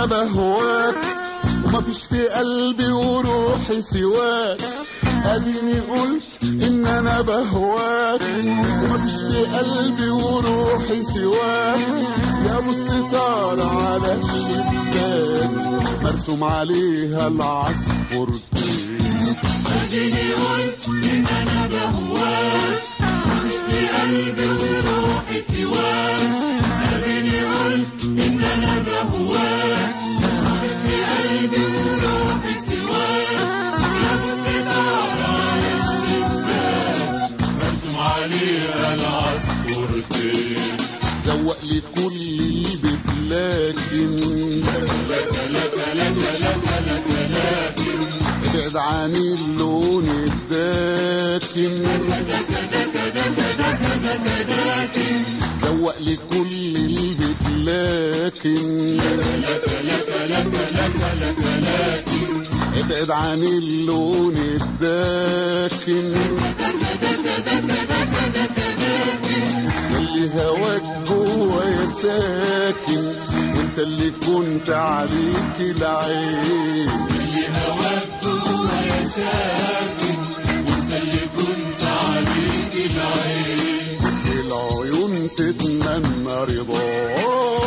انا بهواك ومفيش في قلبي وروحي سواك اديني قلت ان انا بهواك ومفيش في قلبي وروحي سواك يا ابو الستار على الشباك مرسوم عليها العصفورتين اديني قلت ان انا بهواك مش في قلبي وروحي سواك اديني قلت ان انا بهواك مش في قلبي وروحي سواك يا ابو ستار على الشباك مرسوم عليها العصفورتين زوق لي كل البيت لكن لك لك لك لك لك لكن ابعد عن اللون الداكن زوق لي كل البيت لكن لك لك لك لك لك لكن ابعد عن اللون الداكن اللي هواك جوايا ساكن وانت اللي كنت عليك العين اللي هواك جوايا ساكن وانت اللي كنت عليك العين العيون تتمنى رضاك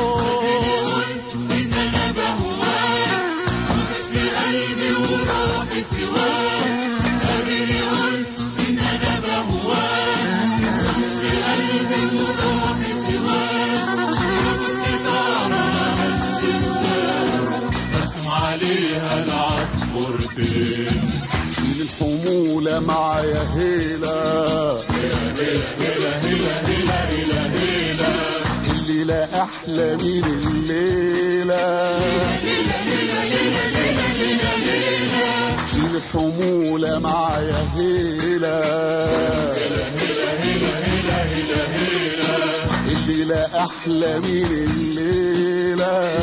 ان انا بهواك مش في قلبي وروحي سواك اديني قلت ان انا بهواك مش في قلبي وروحي سواك يا ابو الستاره على الشباك مرسوم عليها العصفورتين شيل الحمولة معايا هيلا الليلة أحلى من الليلة شيل الحمولة معايا هيلا الليلة أحلى من الليلة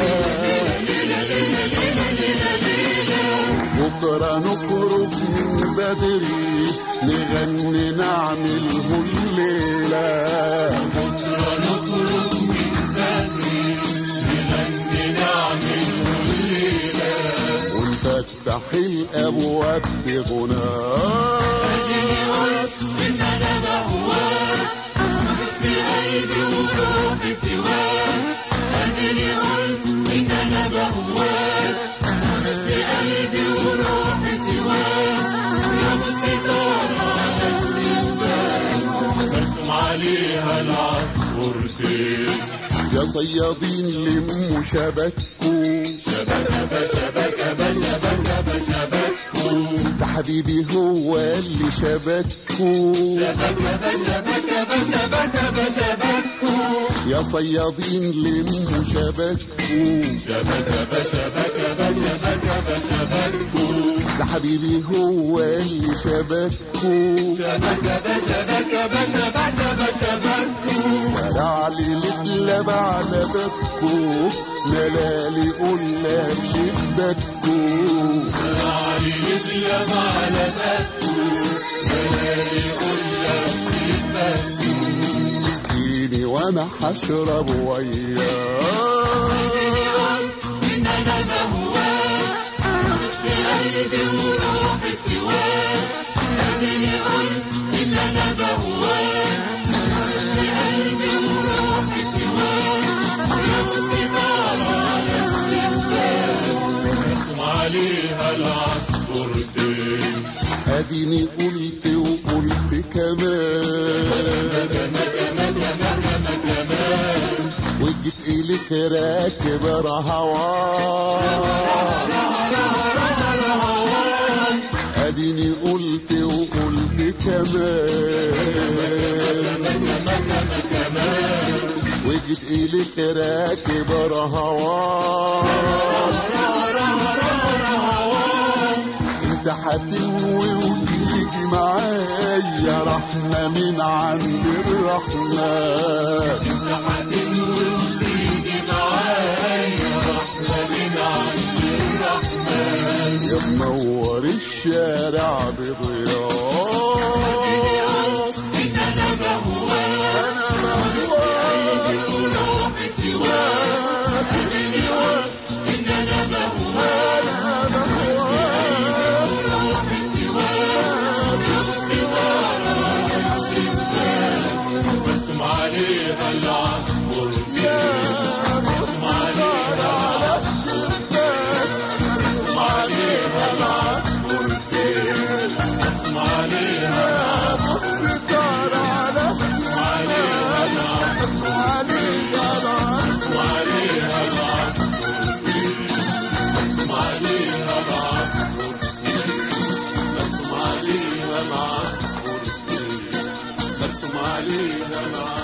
بكرة نخرج من بدري نغني نعمله الليلة بكره نخرج من بدري نغني نعمل الليله ونفتح الأبواب بغناء ان انا بهواك مش في قلبي وروحي سواك اديني قلت ان انا بهواك مش في قلبي وروحي سواك يا ابو الستاره على الشباك مرسوم عليها العصفورتين يا صيادين لموا شبككوا شبكه بشبكه بشبكه بشبكه ده حبيبي هو اللي شبككوا شبكه بشبكه بشبكه بشبكه يا صيادين لموا شبككوا شبكه بشبكه بشبكه بشبكه ده حبيبي هو اللي شبككوا شبكه بشبكه بشبكه بشبكه زرع لي القلب على بابكوا ملالي قلة بشباككوا علي الابيض على بكه ملالي قلة شبكه مسكيني وانا هشرب وياه ان انا بهواك مش في قلبي وروحي سواك اديني قلت ان انا بهواك مش في قلبي وروحي سواك يا ابو ستاره على الشباك مرسوم عليها العصفورتين اديني قلت وقلت كمان وجيت اليك راكب رهوان اديني قلت وقلت كمان وجيت اليك راكب رهوان انت هتنوي وتيجي معايا رحمة من عند الرحمن هتنوي وتيجي معايا رحمة من عند الرحمن يا منور الشارع بضياء ان انا بهواك انا وروحي سواك اديني قلت ان انا عليها العصر وعليها العصفور مرسوم عليها العصفور مرسوم عليها العصفور مرسوم عليها العصفور